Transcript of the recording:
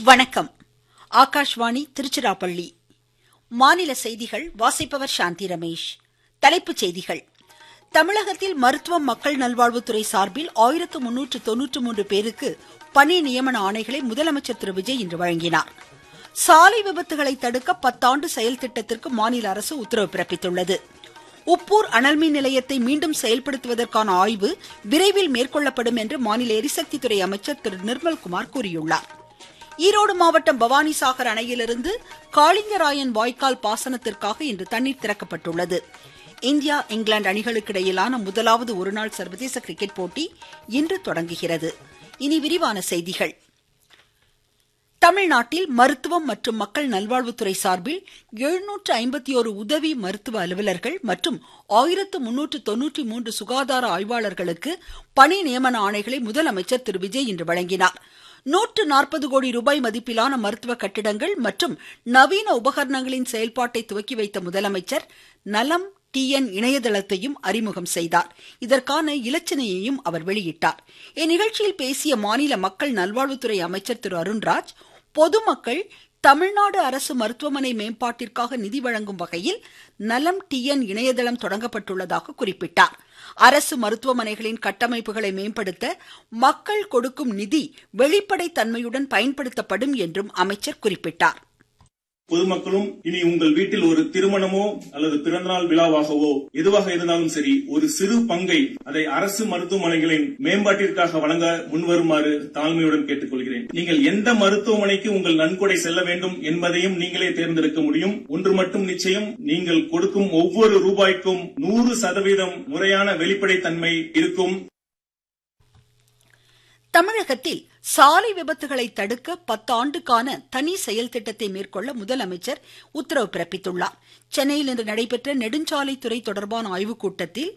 வணக்கம் ஆகாஷ்வாணி திருச்சிராப்பள்ளி மாநில செய்திகள் வாசிப்பவர் சாந்தி ரமேஷ் தலைப்புச் செய்திகள் தமிழகத்தில் மருத்துவம் மக்கள் நல்வாழ்வுத்துறை சார்பில் ஆயிரத்து முன்னூற்று தொன்னூற்று மூன்று பேருக்கு பணி நியமன ஆணைகளை முதலமைச்சர் திரு விஜய் இன்று வழங்கினார் சாலை விபத்துகளை தடுக்க பத்தாண்டு செயல் திட்டத்திற்கு மாநில அரசு உத்தரவு பிறப்பித்துள்ளது உப்பூர் அனல்மின் நிலையத்தை மீண்டும் செயல்படுத்துவதற்கான ஆய்வு விரைவில் மேற்கொள்ளப்படும் என்று மாநில எரிசக்தித்துறை அமைச்சர் திரு நிர்மல்குமார் கூறியுள்ளார் ஈரோடு மாவட்டம் பவானிசாகர் அணையிலிருந்து காளிங்கராயன் வாய்க்கால் பாசனத்திற்காக இன்று தண்ணீர் திறக்கப்பட்டுள்ளது இந்தியா இங்கிலாந்து அணிகளுக்கு இடையிலான முதலாவது ஒருநாள் சர்வதேச கிரிக்கெட் போட்டி இன்று தொடங்குகிறது இனி விரிவான செய்திகள் தமிழ்நாட்டில் மருத்துவம் மற்றும் மக்கள் நல்வாழ்வுத்துறை சார்பில் எழுநூற்று ஐம்பத்தி ஒரு உதவி மருத்துவ அலுவலர்கள் மற்றும் ஆயிரத்து முன்னூற்று தொன்னூற்றி மூன்று சுகாதார ஆய்வாளர்களுக்கு பணி நியமன ஆணைகளை முதலமைச்சர் திரு விஜய் இன்று வழங்கினார் நூற்று நாற்பது கோடி ரூபாய் மதிப்பிலான மருத்துவ கட்டிடங்கள் மற்றும் நவீன உபகரணங்களின் செயல்பாட்டை துவக்கி வைத்த முதலமைச்சர் நலம் டிஎன் இணையதளத்தையும் அறிமுகம் செய்தார் இதற்கான இலச்சினையையும் அவர் வெளியிட்டார் இந்நிகழ்ச்சியில் பேசிய மாநில மக்கள் நல்வாழ்வுத்துறை அமைச்சர் திரு அருண்ராஜ் பொதுமக்கள் தமிழ்நாடு அரசு மருத்துவமனை மேம்பாட்டிற்காக நிதி வழங்கும் வகையில் நலம் டிஎன் இணையதளம் தொடங்கப்பட்டுள்ளதாக குறிப்பிட்டார் அரசு மருத்துவமனைகளின் கட்டமைப்புகளை மேம்படுத்த மக்கள் கொடுக்கும் நிதி வெளிப்படை தன்மையுடன் பயன்படுத்தப்படும் என்றும் அமைச்சர் குறிப்பிட்டார் பொதுமக்களும் இனி உங்கள் வீட்டில் ஒரு திருமணமோ அல்லது பிறந்தநாள் விழாவாகவோ எதுவாக இருந்தாலும் சரி ஒரு சிறு பங்கை அதை அரசு மருத்துவமனைகளின் மேம்பாட்டிற்காக வழங்க முன்வருமாறு தாழ்மையுடன் கேட்டுக்கொள்கிறேன் நீங்கள் எந்த மருத்துவமனைக்கு உங்கள் நன்கொடை செல்ல வேண்டும் என்பதையும் நீங்களே தேர்ந்தெடுக்க முடியும் ஒன்று மட்டும் நிச்சயம் நீங்கள் கொடுக்கும் ஒவ்வொரு ரூபாய்க்கும் நூறு சதவீதம் முறையான வெளிப்படைத்தன்மை இருக்கும் தமிழகத்தில் சாலை விபத்துகளை தடுக்க பத்தாண்டுக்கான தனி செயல் திட்டத்தை மேற்கொள்ள முதலமைச்சர் உத்தரவு பிறப்பித்துள்ளார் சென்னையில் இன்று நடைபெற்ற நெடுஞ்சாலைத்துறை தொடர்பான ஆய்வுக் கூட்டத்தில்